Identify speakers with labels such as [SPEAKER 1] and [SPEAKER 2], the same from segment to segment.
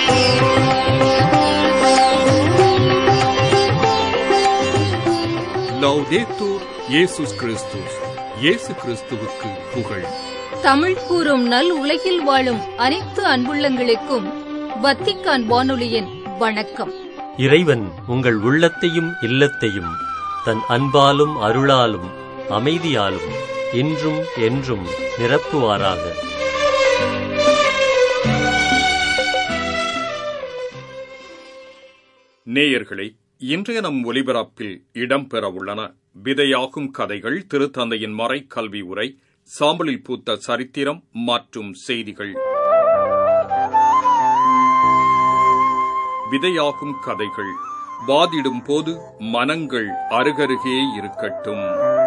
[SPEAKER 1] லவ்தேத்தூர் இயேசுஸ் கிறிஸ்துஸ் இயேசு கிறிஸ்துவுக்கு புகழ்
[SPEAKER 2] தமிழ் கூறும் நல் உலகில் வாழும் அனைத்து அன்புள்ளங்களுக்கும் வத்திக்கான் வானொலியின் வணக்கம்
[SPEAKER 3] இறைவன் உங்கள் உள்ளத்தையும் இல்லத்தையும் தன் அன்பாலும் அருளாலும் அமைதியாலும் இன்றும் என்றும் நிரப்புவாராக
[SPEAKER 1] நேயர்களே இன்றைய நம் ஒலிபரப்பில் இடம்பெற உள்ளன விதையாகும் கதைகள் திருத்தந்தையின் மறைக்கல்வி உரை சாம்பலில் பூத்த சரித்திரம் மற்றும் செய்திகள் விதையாகும் கதைகள் வாதிடும் போது மனங்கள் அருகருகே இருக்கட்டும்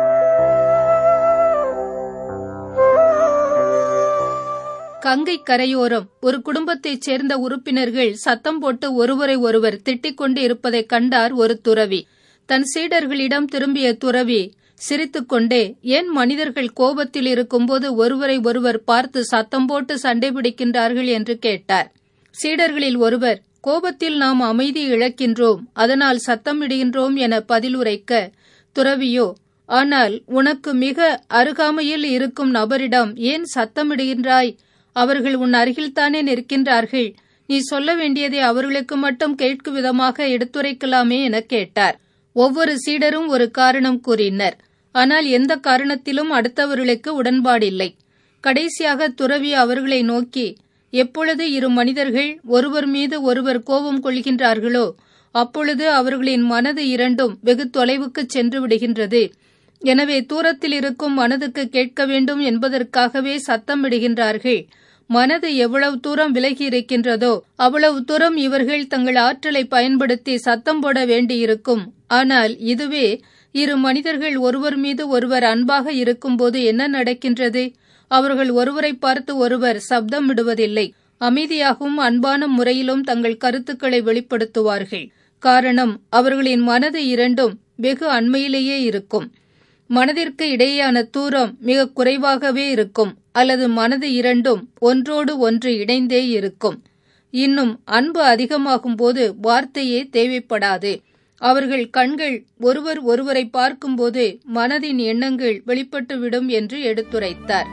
[SPEAKER 2] கங்கை கரையோரம் ஒரு குடும்பத்தைச் சேர்ந்த உறுப்பினர்கள் சத்தம் போட்டு ஒருவரை ஒருவர் திட்டிக் கொண்டு இருப்பதைக் கண்டார் ஒரு துறவி தன் சீடர்களிடம் திரும்பிய துறவி சிரித்துக்கொண்டே ஏன் மனிதர்கள் கோபத்தில் இருக்கும்போது ஒருவரை ஒருவர் பார்த்து சத்தம் போட்டு சண்டை பிடிக்கின்றார்கள் என்று கேட்டார் சீடர்களில் ஒருவர் கோபத்தில் நாம் அமைதி இழக்கின்றோம் அதனால் சத்தமிடுகின்றோம் என பதிலுரைக்க துறவியோ ஆனால் உனக்கு மிக அருகாமையில் இருக்கும் நபரிடம் ஏன் சத்தமிடுகின்றாய் அவர்கள் உன் அருகில்தானே நிற்கின்றார்கள் நீ சொல்ல வேண்டியதை அவர்களுக்கு மட்டும் கேட்கும் விதமாக எடுத்துரைக்கலாமே என கேட்டார் ஒவ்வொரு சீடரும் ஒரு காரணம் கூறினர் ஆனால் எந்த காரணத்திலும் அடுத்தவர்களுக்கு உடன்பாடில்லை கடைசியாக துறவி அவர்களை நோக்கி எப்பொழுது இரு மனிதர்கள் ஒருவர் மீது ஒருவர் கோபம் கொள்கின்றார்களோ அப்பொழுது அவர்களின் மனது இரண்டும் வெகு தொலைவுக்கு சென்று விடுகின்றது எனவே தூரத்தில் இருக்கும் மனதுக்கு கேட்க வேண்டும் என்பதற்காகவே சத்தமிடுகின்றார்கள் மனது எவ்வளவு தூரம் விலகி இருக்கின்றதோ அவ்வளவு தூரம் இவர்கள் தங்கள் ஆற்றலை பயன்படுத்தி சத்தம் போட வேண்டியிருக்கும் ஆனால் இதுவே இரு மனிதர்கள் ஒருவர் மீது ஒருவர் அன்பாக இருக்கும்போது என்ன நடக்கின்றது அவர்கள் ஒருவரை பார்த்து ஒருவர் சப்தமிடுவதில்லை அமைதியாகவும் அன்பான முறையிலும் தங்கள் கருத்துக்களை வெளிப்படுத்துவார்கள் காரணம் அவர்களின் மனது இரண்டும் வெகு அண்மையிலேயே இருக்கும் மனதிற்கு இடையேயான தூரம் மிக குறைவாகவே இருக்கும் அல்லது மனது இரண்டும் ஒன்றோடு ஒன்று இணைந்தே இருக்கும் இன்னும் அன்பு அதிகமாகும் போது வார்த்தையே தேவைப்படாது அவர்கள் கண்கள் ஒருவர் ஒருவரை பார்க்கும்போது மனதின் எண்ணங்கள் வெளிப்பட்டுவிடும் என்று எடுத்துரைத்தார்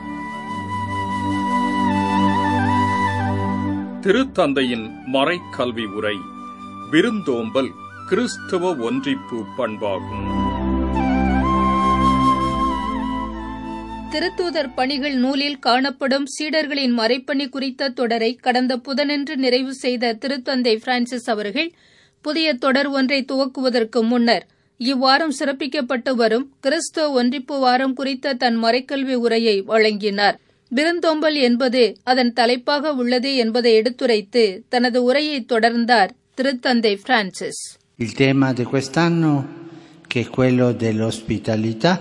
[SPEAKER 1] திருத்தந்தையின் மறைக்கல்வி உரை விருந்தோம்பல் கிறிஸ்தவ ஒன்றிப்பு பண்பாகும்
[SPEAKER 2] திருத்தூதர் பணிகள் நூலில் காணப்படும் சீடர்களின் மறைப்பணி குறித்த தொடரை கடந்த புதனன்று நிறைவு செய்த திருத்தந்தை பிரான்சிஸ் அவர்கள் புதிய தொடர் ஒன்றை துவக்குவதற்கு முன்னர் இவ்வாரம் சிறப்பிக்கப்பட்டு வரும் கிறிஸ்துவ ஒன்றிப்பு வாரம் குறித்த தன் மறைக்கல்வி உரையை வழங்கினார் விருந்தோம்பல் என்பது அதன் தலைப்பாக உள்ளது என்பதை எடுத்துரைத்து தனது உரையை தொடர்ந்தார் திருத்தந்தை Francis
[SPEAKER 4] Il tema di quest'anno, che è quello dell'ospitalità,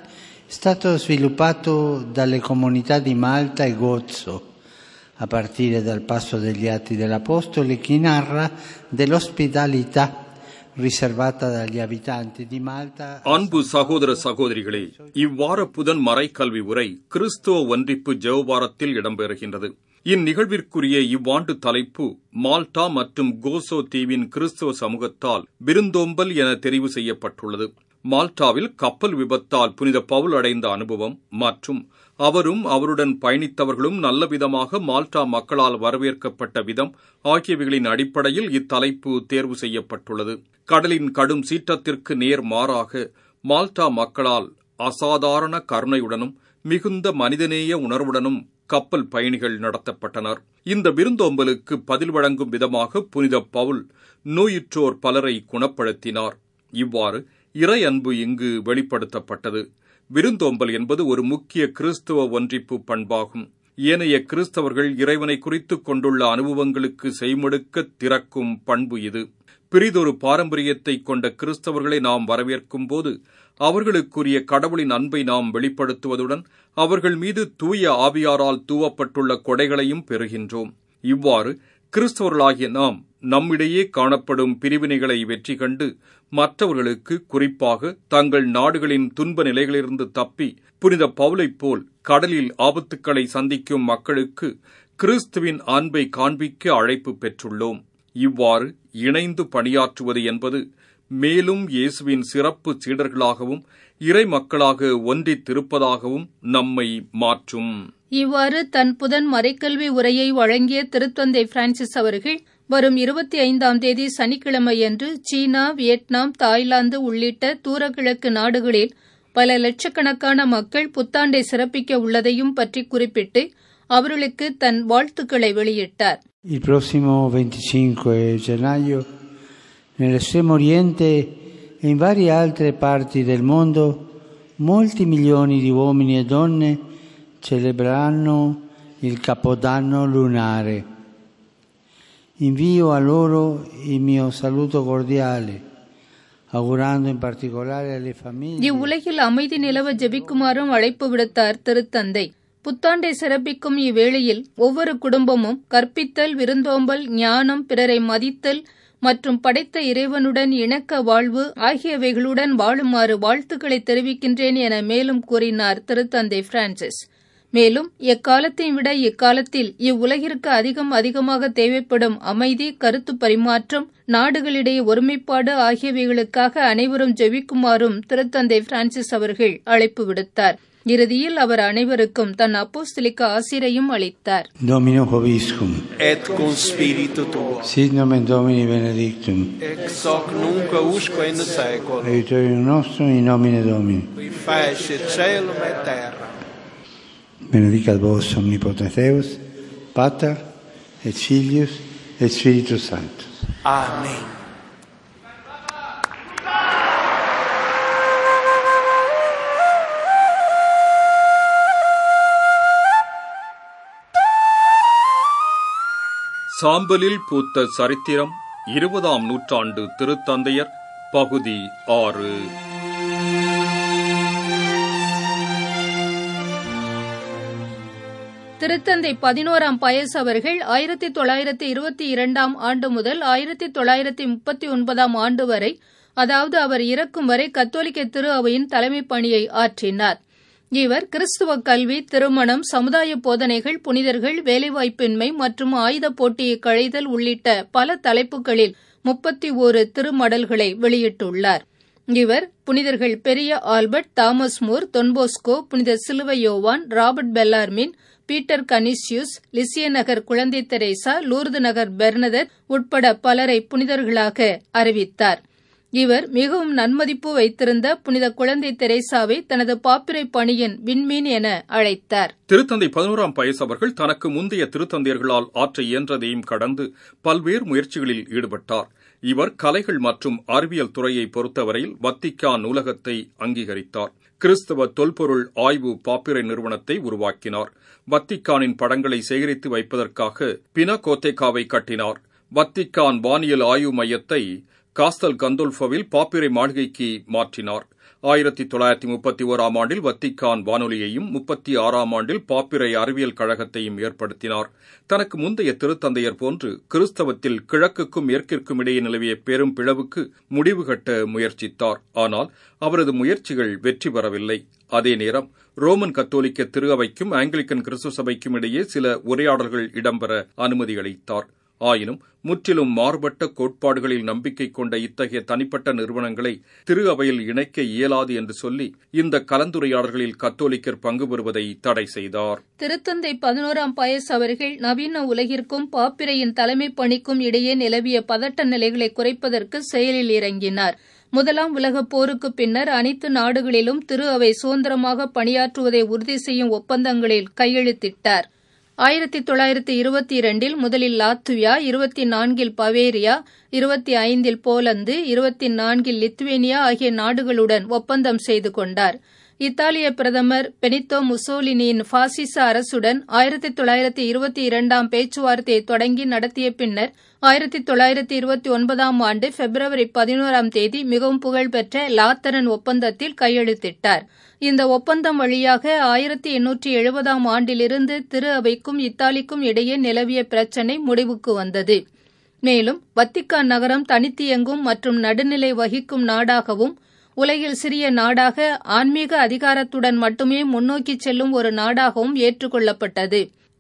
[SPEAKER 4] è stato sviluppato dalle comunità di Malta e Gozzo, a partire dal passo degli Atti dell'Apostoli, che narra dell'ospitalità riservata dagli abitanti di Malta.
[SPEAKER 1] அன்பு சகோதர சகோதரிகளே இவ்வார புதன் மறைக்கல்வி உரை கிறிஸ்துவ ஒன்றிப்பு ஜெவவாரத்தில் இடம்பெறுகின்றது இந்நிகழ்விற்குரிய இவ்வாண்டு தலைப்பு Malta மற்றும் Gozo தீவின் கிறிஸ்துவ சமூகத்தால் விருந்தோம்பல் என தெரிவு செய்யப்பட்டுள்ளது மால்டாவில் கப்பல் விபத்தால் புனித பவுல் அடைந்த அனுபவம் மற்றும் அவரும் அவருடன் பயணித்தவர்களும் நல்லவிதமாக மால்டா மக்களால் வரவேற்கப்பட்ட விதம் ஆகியவைகளின் அடிப்படையில் இத்தலைப்பு தேர்வு செய்யப்பட்டுள்ளது கடலின் கடும் சீற்றத்திற்கு நேர் மாறாக மால்டா மக்களால் அசாதாரண கருணையுடனும் மிகுந்த மனிதநேய உணர்வுடனும் கப்பல் பயணிகள் நடத்தப்பட்டனர் இந்த விருந்தோம்பலுக்கு பதில் வழங்கும் விதமாக புனித பவுல் நோயுற்றோர் பலரை குணப்படுத்தினார் இவ்வாறு இறை அன்பு இங்கு வெளிப்படுத்தப்பட்டது விருந்தோம்பல் என்பது ஒரு முக்கிய கிறிஸ்துவ ஒன்றிப்பு பண்பாகும் ஏனைய கிறிஸ்தவர்கள் இறைவனை குறித்துக் கொண்டுள்ள அனுபவங்களுக்கு செய்மடுக்க திறக்கும் பண்பு இது பிரிதொரு பாரம்பரியத்தை கொண்ட கிறிஸ்தவர்களை நாம் வரவேற்கும் போது அவர்களுக்குரிய கடவுளின் அன்பை நாம் வெளிப்படுத்துவதுடன் அவர்கள் மீது தூய ஆவியாரால் தூவப்பட்டுள்ள கொடைகளையும் பெறுகின்றோம் இவ்வாறு கிறிஸ்தவர்களாகிய நாம் நம்மிடையே காணப்படும் பிரிவினைகளை வெற்றி கண்டு மற்றவர்களுக்கு குறிப்பாக தங்கள் நாடுகளின் துன்ப நிலைகளிலிருந்து தப்பி புனித பவுலைப் போல் கடலில் ஆபத்துக்களை சந்திக்கும் மக்களுக்கு கிறிஸ்துவின் அன்பை காண்பிக்க அழைப்பு பெற்றுள்ளோம் இவ்வாறு இணைந்து பணியாற்றுவது என்பது மேலும் இயேசுவின் சிறப்பு சீடர்களாகவும் இறை மக்களாக ஒன்றித்திருப்பதாகவும் நம்மை மாற்றும்
[SPEAKER 2] இவ்வாறு தன் புதன் மறைக்கல்வி உரையை வழங்கிய திருத்தந்தை பிரான்சிஸ் அவர்கள் வரும் இருபத்தி ஐந்தாம் தேதி சனிக்கிழமையன்று சீனா வியட்நாம் தாய்லாந்து உள்ளிட்ட தூரகிழக்கு நாடுகளில் பல லட்சக்கணக்கான மக்கள் புத்தாண்டை சிறப்பிக்க உள்ளதையும் பற்றி குறிப்பிட்டு அவர்களுக்கு தன் வாழ்த்துக்களை வெளியிட்டார்
[SPEAKER 4] Il prossimo 25 gennaio nell'estremo oriente e in varie altre parti del mondo molti milioni di uomini e donne celebreranno il Capodanno lunare. Invio a loro il mio saluto cordiale, augurando in particolare alle famiglie
[SPEAKER 2] இவ்வுலகில் அமைதி நிலவ ஜெபிக்குமாறும் அழைப்பு விடுத்தார் திருத்தந்தை புத்தாண்டை சிறப்பிக்கும் இவ்வேளையில் ஒவ்வொரு குடும்பமும் கற்பித்தல் விருந்தோம்பல் ஞானம் பிறரை மதித்தல் மற்றும் படைத்த இறைவனுடன் இணக்க வாழ்வு ஆகியவைகளுடன் வாழுமாறு வாழ்த்துக்களை தெரிவிக்கின்றேன் என மேலும் கூறினார் திருத்தந்தை பிரான்சிஸ் மேலும் எக்காலத்தையும் விட இக்காலத்தில் இவ்வுலகிற்கு அதிகம் அதிகமாக தேவைப்படும் அமைதி கருத்து பரிமாற்றம் நாடுகளிடையே ஒருமைப்பாடு ஆகியவைகளுக்காக அனைவரும் ஜெபிக்குமாறும் திருத்தந்தை பிரான்சிஸ் அவர்கள் அழைப்பு விடுத்தார் இறுதியில் அவர் அனைவருக்கும் தன் அப்போஸ்தலிக்க ஆசிரையும் அளித்தார்
[SPEAKER 4] Domino Hoviscum,
[SPEAKER 5] et cum spiritu tuo,
[SPEAKER 4] sit nomen Domini benedictum,
[SPEAKER 5] ex hoc nunc usque in saeculum,
[SPEAKER 4] aiutorium nostrum in nomine Domini.
[SPEAKER 5] qui facit celum et terra.
[SPEAKER 4] Benedicat vos omnipotens Deus, Pater et Filius et Spiritus Sanctus.
[SPEAKER 5] Amen.
[SPEAKER 1] சாம்பலில் பூத்த சரித்திரம் இருபதாம் நூற்றாண்டு திருத்தந்தையர் பகுதி ஆறு
[SPEAKER 2] திருத்தந்தை பதினோராம் பயஸ் அவர்கள் ஆயிரத்தி தொள்ளாயிரத்தி இருபத்தி இரண்டாம் ஆண்டு முதல் ஆயிரத்தி தொள்ளாயிரத்தி முப்பத்தி ஒன்பதாம் ஆண்டு வரை அதாவது அவர் இறக்கும் வரை கத்தோலிக்க திரு அவையின் தலைமை பணியை ஆற்றினார் இவர் கிறிஸ்துவ கல்வி திருமணம் சமுதாய போதனைகள் புனிதர்கள் வேலைவாய்ப்பின்மை மற்றும் ஆயுத போட்டியை களைதல் உள்ளிட்ட பல தலைப்புகளில் முப்பத்தி ஓரு திருமடல்களை வெளியிட்டுள்ளார் இவர் புனிதர்கள் பெரிய ஆல்பர்ட் தாமஸ் மூர் தொன்போஸ்கோ புனித சிலுவை யோவான் Robert Bellarmine Peter Canisius Lisieux நகர் குழந்தை தெரேசா லூர்து நகர் பெர்னதர் உட்பட பலரை புனிதர்களாக அறிவித்தார் இவர் மிகவும் நன்மதிப்பு வைத்திருந்த புனித குழந்தை தெரேசாவை தனது பாப்பிரை பணியின் விண்மீன் என அழைத்தார்
[SPEAKER 1] திருத்தந்தை பதினோராம் பயஸ் அவர்கள் தனக்கு முந்தைய திருத்தந்தையர்களால் ஆற்ற இயன்றதையும் கடந்து பல்வேறு முயற்சிகளில் ஈடுபட்டார் இவர் கலைகள் மற்றும் அறிவியல் துறையை பொறுத்தவரையில் வத்திக்கான் நூலகத்தை அங்கீகரித்தார் கிறிஸ்தவ தொல்பொருள் ஆய்வு பாப்பிரை நிறுவனத்தை உருவாக்கினார் வத்திக்கானின் படங்களை சேகரித்து வைப்பதற்காக பினகோத்தேகாவை கட்டினார் வத்திக்கான் வானியல் ஆய்வு மையத்தை காஸ்தல் கந்தோல்ஃபோவில் பாப்பிரை மாளிகைக்கு மாற்றினார் ஆயிரத்தி தொள்ளாயிரத்தி முப்பத்தி ஓராம் ஆண்டில் வத்திக்கான் வானொலியையும் முப்பத்தி ஆறாம் ஆண்டில் பாப்பிரை அறிவியல் கழகத்தையும் ஏற்படுத்தினார் தனக்கு முந்தைய திருத்தந்தையர் போன்று கிறிஸ்தவத்தில் கிழக்குக்கும் மேற்கிற்கும் இடையே நிலவிய பெரும் பிளவுக்கு முடிவு கட்ட முயற்சித்தார் ஆனால் அவரது முயற்சிகள் வெற்றி பெறவில்லை அதே நேரம் ரோமன் கத்தோலிக்க திரு அவைக்கும் ஆங்கிலிக்கன் கிறிஸ்து சபைக்கும் இடையே சில உரையாடல்கள் இடம்பெற அனுமதி அளித்தார் ஆயினும் முற்றிலும் மாறுபட்ட கோட்பாடுகளில் நம்பிக்கை கொண்ட இத்தகைய தனிப்பட்ட நிறுவனங்களை திரு அவையில் இணைக்க இயலாது என்று சொல்லி இந்த கலந்துரையாடல்களில் கத்தோலிக்கர் பங்கு பெறுவதை தடை செய்தார்
[SPEAKER 2] திருத்தந்தை பதினோராம் பயஸ் அவர்கள் நவீன உலகிற்கும் பாப்பிரையின் தலைமை பணிக்கும் இடையே நிலவிய பதட்ட நிலைகளை குறைப்பதற்கு செயலில் இறங்கினார் முதலாம் உலகப் போருக்கு பின்னர் அனைத்து நாடுகளிலும் திரு அவை சுதந்திரமாக பணியாற்றுவதை உறுதி செய்யும் ஒப்பந்தங்களில் கையெழுத்திட்டார் ஆயிரத்தி தொள்ளாயிரத்தி இருபத்தி இரண்டில் முதலில் லாத்வியா இருபத்தி நான்கில் பவேரியா இருபத்தி ஐந்தில் போலந்து இருபத்தி நான்கில் லித்வேனியா ஆகிய நாடுகளுடன் ஒப்பந்தம் செய்து கொண்டார் இத்தாலிய பிரதமர் பெனித்தோ முசோலினியின் பாசிச அரசுடன் ஆயிரத்தி தொள்ளாயிரத்தி இருபத்தி இரண்டாம் பேச்சுவார்த்தையை தொடங்கி நடத்திய பின்னர் ஆயிரத்தி தொள்ளாயிரத்தி இருபத்தி ஒன்பதாம் ஆண்டு பிப்ரவரி பதினோராம் தேதி மிகவும் புகழ்பெற்ற லாத்தரன் ஒப்பந்தத்தில் கையெழுத்திட்டார் இந்த ஒப்பந்தம் வழியாக ஆயிரத்தி எண்ணூற்றி எழுபதாம் ஆண்டிலிருந்து திரு அவைக்கும் இத்தாலிக்கும் இடையே நிலவிய பிரச்சினை முடிவுக்கு வந்தது மேலும் வத்திக்கான் நகரம் தனித்தியங்கும் மற்றும் நடுநிலை வகிக்கும் நாடாகவும் உலகில் சிறிய நாடாக ஆன்மீக அதிகாரத்துடன் மட்டுமே முன்னோக்கி செல்லும் ஒரு நாடாகவும் ஏற்றுக்கொள்ளப்பட்டது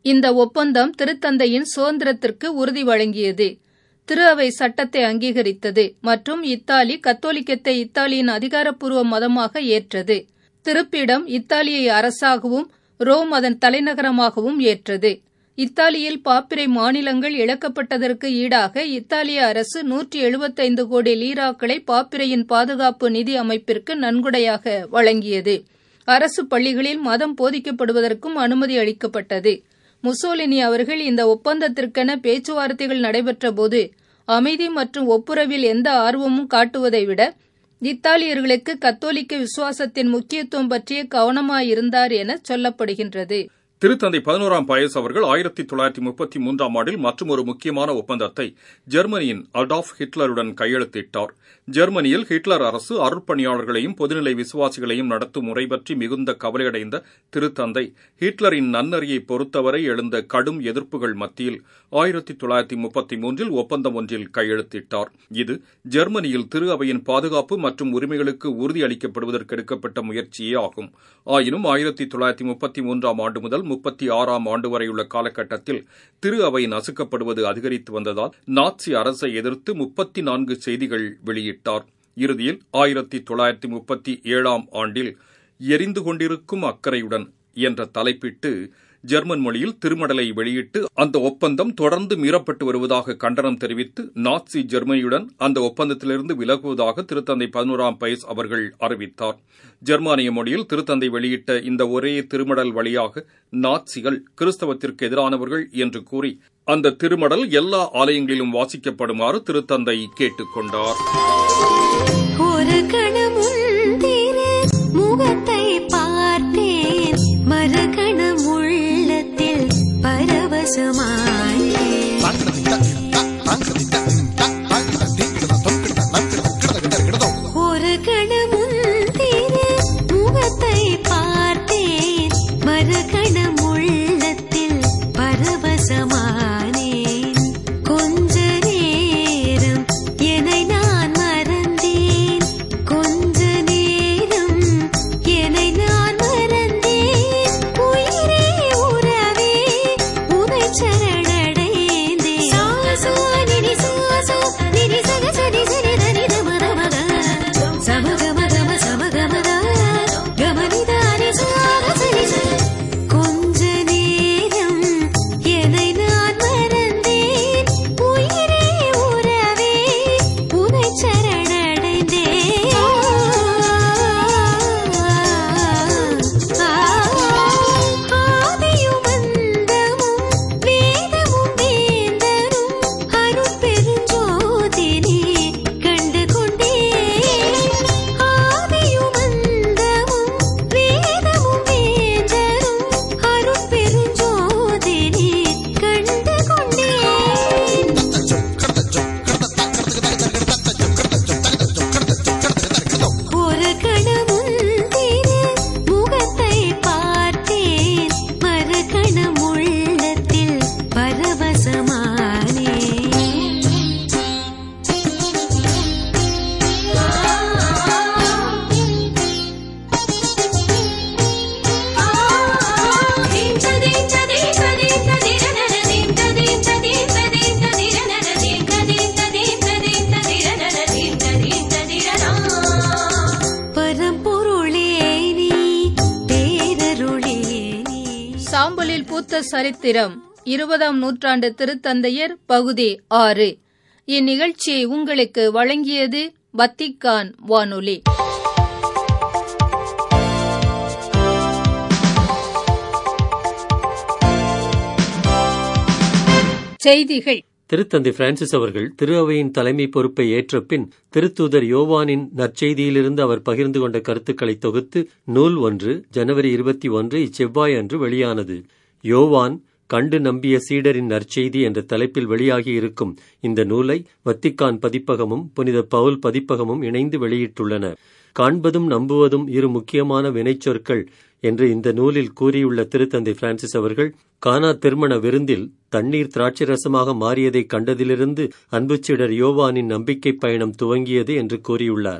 [SPEAKER 2] இந்த ஒப்பந்தம் திருத்தந்தையின் சுதந்திரத்திற்கு உறுதி வழங்கியது திரு அவை சட்டத்தை அங்கீகரித்தது மற்றும் இத்தாலி கத்தோலிக்கத்தை இத்தாலியின் அதிகாரப்பூர்வ மதமாக ஏற்றது திருப்பிடம் இத்தாலியை அரசாகவும் ரோம் அதன் தலைநகரமாகவும் ஏற்றது இத்தாலியில் பாப்பிரை மாநிலங்கள் இழக்கப்பட்டதற்கு ஈடாக இத்தாலிய அரசு நூற்றி எழுபத்தைந்து கோடி லீராக்களை பாப்பிரையின் பாதுகாப்பு நிதி அமைப்பிற்கு நன்கொடையாக வழங்கியது அரசு பள்ளிகளில் மதம் போதிக்கப்படுவதற்கும் அனுமதி அளிக்கப்பட்டது முசோலினி அவர்கள் இந்த ஒப்பந்தத்திற்கென பேச்சுவார்த்தைகள் நடைபெற்றபோது அமைதி மற்றும் ஒப்புரவில் எந்த ஆர்வமும் காட்டுவதை விட இத்தாலியர்களுக்கு கத்தோலிக்க விசுவாசத்தின் முக்கியத்துவம் பற்றிய கவனமாயிருந்தார் என சொல்லப்படுகின்றது
[SPEAKER 1] திருத்தந்தை பதினோராம் பயஸ் அவர்கள் ஆயிரத்தி தொள்ளாயிரத்தி முப்பத்தி மூன்றாம் ஆண்டில் மற்றும் ஒரு முக்கியமான ஒப்பந்தத்தை ஜெர்மனியின் அடாஃப் ஹிட்லருடன் கையெழுத்திட்டார் ஜெர்மனியில் ஹிட்லர் அரசு அருட்பணியாளர்களையும் பொதுநிலை விசுவாசிகளையும் நடத்தும் முறை பற்றி மிகுந்த கவலையடைந்த திருத்தந்தை ஹிட்லரின் நன்னறியை பொறுத்தவரை எழுந்த கடும் எதிர்ப்புகள் மத்தியில் ஆயிரத்தி தொள்ளாயிரத்தி முப்பத்தி மூன்றில் ஒப்பந்தம் ஒன்றில் கையெழுத்திட்டார் இது ஜெர்மனியில் திரு அவையின் பாதுகாப்பு மற்றும் உரிமைகளுக்கு உறுதி அளிக்கப்படுவதற்கு எடுக்கப்பட்ட முயற்சியே ஆகும் ஆயினும் ஆயிரத்தி தொள்ளாயிரத்தி முப்பத்தி மூன்றாம் ஆண்டு முதல் முப்பத்தி ஆறாம் ஆண்டு வரையுள்ள காலகட்டத்தில் திரு அவை நசுக்கப்படுவது அதிகரித்து வந்ததால் நாட்சி அரசை எதிர்த்து முப்பத்தி நான்கு செய்திகள் வெளியிட்டார் இறுதியில் ஆயிரத்தி தொள்ளாயிரத்தி முப்பத்தி ஏழாம் ஆண்டில் எரிந்து கொண்டிருக்கும் அக்கறையுடன் என்ற தலைப்பிட்டு ஜெர்மன் மொழியில் திருமடலை வெளியிட்டு அந்த ஒப்பந்தம் தொடர்ந்து மீறப்பட்டு வருவதாக கண்டனம் தெரிவித்து நாட்சி ஜெர்மனியுடன் அந்த ஒப்பந்தத்திலிருந்து விலகுவதாக திருத்தந்தை பதினோராம் பயஸ் அவர்கள் அறிவித்தார் ஜெர்மானிய மொழியில் திருத்தந்தை வெளியிட்ட இந்த ஒரே திருமடல் வழியாக நாட்சிகள் கிறிஸ்தவத்திற்கு எதிரானவர்கள் என்று கூறி அந்த திருமடல் எல்லா ஆலயங்களிலும் வாசிக்கப்படுமாறு திருத்தந்தை கேட்டுக் கொண்டார்
[SPEAKER 6] ஒரு கணமுன் திரு முகத்தை பார்த்தேன் மறுகணம் உள்ளத்தில் பரவசமானேன் ஒரு கணமுன் திரு முகத்தை பார்த்தேன் மறுகணம் உள்ளத்தில் பரவசமானேன் கொஞ்ச நேரம் என்னை நான் மறந்தேன் கொஞ்ச நேரம் என்னை நான் மறந்தேன் உயிரே உறவே உனை சரணடைந்தேன் சாசோ நினி சாசோ நினி சக சனி சனி தனி தமத மத சமகம கம சமகமத கமனிதானி சாக சனி சனி கொஞ்ச நேரம் என்னை நான் மறந்தேன் உயிரே உறவே உனை சரணடைந்தேன் ஆதியும் அந்தமும் வேதமும் வேந்தரும் அருட்பெருஞ்சோதினே கண்டு கொண்டேன் ஆதியும் அந்தமும் வேதமும் வேந்தரும் அருட்பெருஞ்சோதினே கண்டு கொண்டேன் ஒரு கணமுன் திரு முகத்தை பார்த்தேன் மறு கணம் உள்ளத்தில் பரவசமானே பரம்பொருளே நீ பேரருளே நீ
[SPEAKER 2] சாம்பலில் பூத்த சரித்திரம் இருபதாம் நூற்றாண்டு திருத்தந்தையர் பகுதி ஆறு இந்நிகழ்ச்சியை உங்களுக்கு வழங்கியது வத்திக்கான் வானொலி செய்திகள்
[SPEAKER 3] திருத்தந்தை பிரான்சிஸ் அவர்கள் திரு அவையின் தலைமை பொறுப்பை ஏற்ற பின் திருத்தூதர் யோவானின் நற்செய்தியிலிருந்து அவர் பகிர்ந்து கொண்ட கருத்துக்களை தொகுத்து நூல் ஒன்று ஜனவரி இருபத்தி ஒன்று இச்செவ்வாய் அன்று வெளியானது யோவான் கண்டு நம்பிய சீடரின் நற்செய்தி என்ற தலைப்பில் வெளியாகி இருக்கும் இந்த நூலை வத்திக்கான் பதிப்பகமும் புனித பவுல் பதிப்பகமும் இணைந்து வெளியிட்டுள்ளன காண்பதும் நம்புவதும் இரு முக்கியமான வினைச்சொற்கள் என்று இந்த நூலில் கூறியுள்ள திருத்தந்தை பிரான்சிஸ் அவர்கள் கானா திருமண விருந்தில் தண்ணீர் திராட்சை ரசமாக மாறியதை கண்டதிலிருந்து அன்புச்சிடர் யோவானின் நம்பிக்கை பயணம் துவங்கியது என்று கூறியுள்ளார்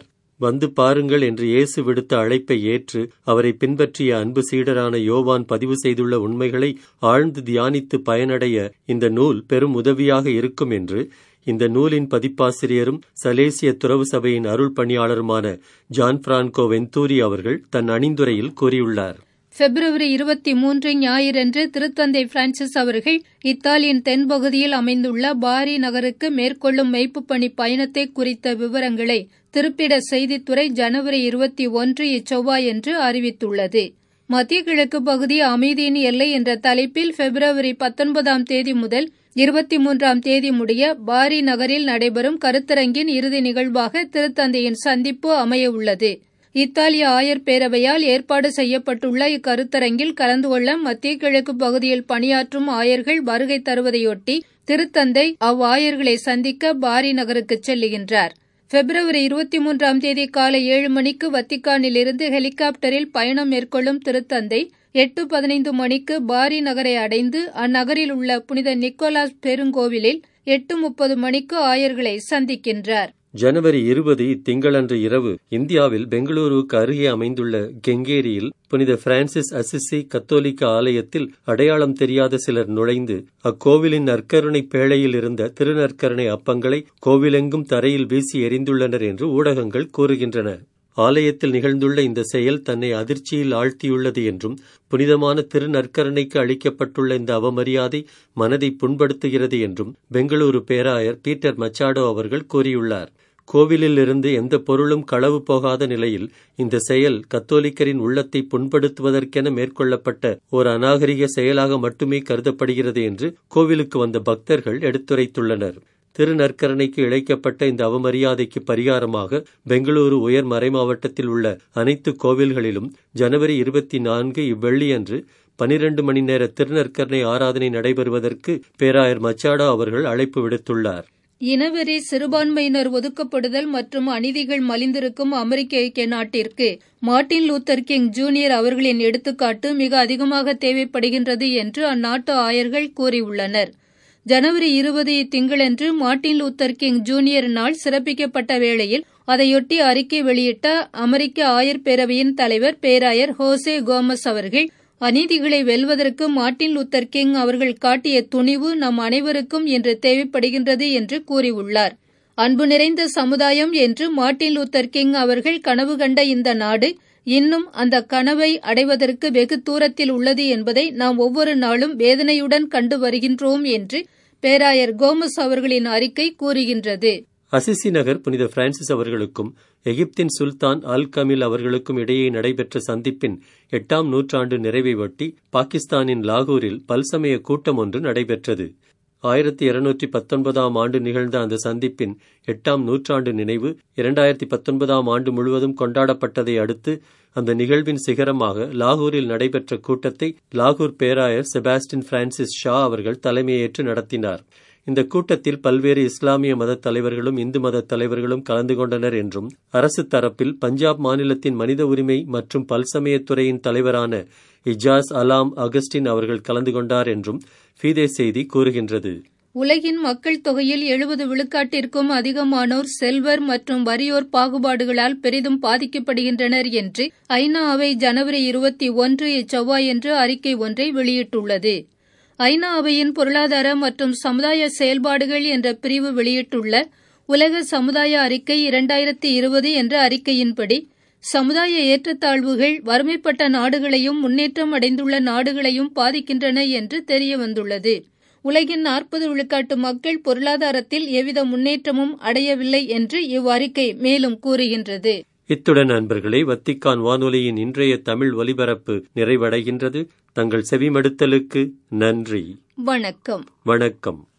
[SPEAKER 3] வந்து பாருங்கள் என்று இயேசு விடுத்த அழைப்பை ஏற்று அவரை பின்பற்றிய அன்பு சீடரான யோவான் பதிவு செய்துள்ள உண்மைகளை ஆழ்ந்து தியானித்து பயனடைய இந்த நூல் பெரும் உதவியாக இருக்கும் என்று இந்த நூலின் பதிப்பாசிரியரும் சலேசிய துறவு சபையின் அருள் பணியாளருமான ஜான் பிரான்கோ வெந்தூரி அவர்கள் தன் அணிந்துரையில் கூறியுள்ளார்
[SPEAKER 2] பிப்ரவரி இருபத்தி மூன்று ஞாயிறன்று திருத்தந்தை பிரான்சிஸ் அவர்கள் இத்தாலியின் தென்பகுதியில் அமைந்துள்ள பாரி நகருக்கு மேற்கொள்ளும் மெய்ப்புப் பணி பயணத்தை குறித்த விவரங்களை திருப்பிட செய்தித்துறை ஜனவரி இருபத்தி ஒன்று இச்செவ்வாயன்று அறிவித்துள்ளது மத்திய கிழக்கு பகுதி அமைதியின் எல்லை என்ற தலைப்பில் பிப்ரவரி பத்தொன்பதாம் தேதி முதல் இருபத்தி மூன்றாம் தேதி முடிய பாரி நகரில் நடைபெறும் கருத்தரங்கின் இறுதி நிகழ்வாக திருத்தந்தையின் சந்திப்பு அமைய உள்ளது இத்தாலிய ஆயர் பேரவையால் ஏற்பாடு செய்யப்பட்டுள்ள இக்கருத்தரங்கில் கலந்து கொள்ள மத்திய கிழக்கு பகுதியில் பணியாற்றும் ஆயர்கள் வருகை தருவதையொட்டி திருத்தந்தை அவ்வாயர்களை சந்திக்க பாரி நகருக்கு செல்லுகின்றார் பிப்ரவரி இருபத்தி மூன்றாம் தேதி காலை ஏழு மணிக்கு வத்திக்கானில் இருந்து ஹெலிகாப்டரில் பயணம் மேற்கொள்ளும் திருத்தந்தை எட்டு பதினைந்து மணிக்கு பாரி நகரை அடைந்து அந்நகரில் உள்ள புனித நிக்கோலாஸ் பெருங்கோவிலில் எட்டு முப்பது மணிக்கு ஆயர்களை சந்திக்கின்றார்
[SPEAKER 3] ஜனவரி இருபது இத்திங்களன்று இரவு இந்தியாவில் பெங்களூருவுக்கு அருகே அமைந்துள்ள கெங்கேரியில் புனித பிரான்சிஸ் அசிசி கத்தோலிக்க ஆலயத்தில் அடையாளம் தெரியாத சிலர் நுழைந்து அக்கோவிலின் நற்கருணை பேழையில் இருந்த திருநற்கருணை அப்பங்களை கோவிலெங்கும் தரையில் வீசி எறிந்துள்ளனர் என்று ஊடகங்கள் கூறுகின்றன ஆலயத்தில் நிகழ்ந்துள்ள இந்த செயல் தன்னை அதிர்ச்சியில் ஆழ்த்தியுள்ளது என்றும் புனிதமான திருநற்கரணைக்கு அளிக்கப்பட்டுள்ள இந்த அவமரியாதை மனதை புண்படுத்துகிறது என்றும் பெங்களூரு பேராயர் பீட்டர் மச்சாடோ அவர்கள் கூறியுள்ளார் கோவிலில் இருந்து எந்த பொருளும் களவு போகாத நிலையில் இந்த செயல் கத்தோலிக்கரின் உள்ளத்தை புண்படுத்துவதற்கென மேற்கொள்ளப்பட்ட ஒரு அநாகரிக செயலாக மட்டுமே கருதப்படுகிறது என்று கோவிலுக்கு வந்த பக்தர்கள் எடுத்துரைத்துள்ளனர் திருநற்கரணைக்கு இழைக்கப்பட்ட இந்த அவமரியாதைக்கு பரிகாரமாக பெங்களூரு உயர் மறைமாவட்டத்தில் உள்ள அனைத்து கோவில்களிலும் ஜனவரி இருபத்தி நான்கு இவ்வெள்ளியன்று பனிரண்டு மணி நேர திருநற்கரணை ஆராதனை நடைபெறுவதற்கு பேராயர் மச்சாடா அவர்கள் அழைப்பு விடுத்துள்ளார்
[SPEAKER 2] இனவெறி சிறுபான்மையினர் ஒதுக்கப்படுதல் மற்றும் அநீதிகள் மலிந்திருக்கும் அமெரிக்க ஐக்கிய நாட்டிற்கு மார்ட்டின் லூத்தர் கிங் ஜூனியர் அவர்களின் எடுத்துக்காட்டு மிக அதிகமாக தேவைப்படுகின்றது என்று அந்நாட்டு ஆயர்கள் கூறியுள்ளனர் ஜனவரி இருபது இத்திங்களன்று மார்ட்டின் லூத்தர் கிங் ஜூனியர் நாள் சிறப்பிக்கப்பட்ட வேளையில் அதையொட்டி அறிக்கை வெளியிட்ட அமெரிக்க ஆயர் பேரவையின் தலைவர் பேராயர் ஹோசே கோமஸ் அவர்கள் அநீதிகளை வெல்வதற்கு மார்ட்டின் லூத்தர் கிங் அவர்கள் காட்டிய துணிவு நம் அனைவருக்கும் என்று தேவைப்படுகின்றது என்று கூறியுள்ளார் அன்பு நிறைந்த சமுதாயம் என்று மார்ட்டின் லூத்தர் கிங் அவர்கள் கனவு கண்ட இந்த நாடு இன்னும் அந்த கனவை அடைவதற்கு வெகு தூரத்தில் உள்ளது என்பதை நாம் ஒவ்வொரு நாளும் வேதனையுடன் கண்டு வருகின்றோம் என்று பேராயர் கோமஸ் அவர்களின் அறிக்கை கூறுகின்றது
[SPEAKER 3] அசிசி நகர் புனித பிரான்சிஸ் அவர்களுக்கும் எகிப்தின் சுல்தான் அல் கமில் அவர்களுக்கும் இடையே நடைபெற்ற சந்திப்பின் எட்டாம் நூற்றாண்டு நிறைவை ஒட்டி பாகிஸ்தானின் லாகூரில் பல்சமய கூட்டம் ஒன்று நடைபெற்றது ஆயிரத்தி இருநூற்றி பத்தொன்பதாம் ஆண்டு நிகழ்ந்த அந்த சந்திப்பின் எட்டாம் நூற்றாண்டு நினைவு இரண்டாயிரத்தி பத்தொன்பதாம் ஆண்டு முழுவதும் கொண்டாடப்பட்டதை அடுத்து அந்த நிகழ்வின் சிகரமாக லாகூரில் நடைபெற்ற கூட்டத்தை லாகூர் பேராயர் செபாஸ்டின் பிரான்சிஸ் ஷா அவர்கள் தலைமையேற்று நடத்தினார் இந்த கூட்டத்தில் பல்வேறு இஸ்லாமிய மத தலைவர்களும் இந்து மத தலைவர்களும் கலந்து கொண்டனர் என்றும் அரசு தரப்பில் பஞ்சாப் மாநிலத்தின் மனித உரிமை மற்றும் பல்சமயத்துறையின் தலைவரான இஜாஸ் அலாம் அகஸ்டின் அவர்கள் கலந்து கொண்டார் என்றும் ஃபீதே செய்தி கூறுகின்றது
[SPEAKER 2] உலகின் மக்கள் தொகையில் எழுபது விழுக்காட்டிற்கும் அதிகமானோர் செல்வர் மற்றும் வறியோர் பாகுபாடுகளால் பெரிதும் பாதிக்கப்படுகின்றனர் என்று ஐநா அவை ஜனவரி இருபத்தி ஒன்று இச்செவ்வாயன்று அறிக்கை ஒன்றை வெளியிட்டுள்ளது ஐநா அவையின் பொருளாதார மற்றும் சமுதாய செயல்பாடுகள் என்ற பிரிவு வெளியிட்டுள்ள உலக சமுதாய அறிக்கை இரண்டாயிரத்தி இருபது என்ற அறிக்கையின்படி சமுதாய ஏற்றத்தாழ்வுகள் வறுமைப்பட்ட நாடுகளையும் முன்னேற்றம் அடைந்துள்ள நாடுகளையும் பாதிக்கின்றன என்று தெரியவந்துள்ளது உலகின் நாற்பது விழுக்காட்டு மக்கள் பொருளாதாரத்தில் எவ்வித முன்னேற்றமும் அடையவில்லை என்று இவ்வறிக்கை மேலும் கூறுகின்றது
[SPEAKER 3] இத்துடன் நண்பர்களே வத்திக்கான் வானொலியின் இன்றைய தமிழ் ஒலிபரப்பு நிறைவடைகின்றது தங்கள் செவிமடுத்தலுக்கு நன்றி
[SPEAKER 2] வணக்கம்
[SPEAKER 3] வணக்கம்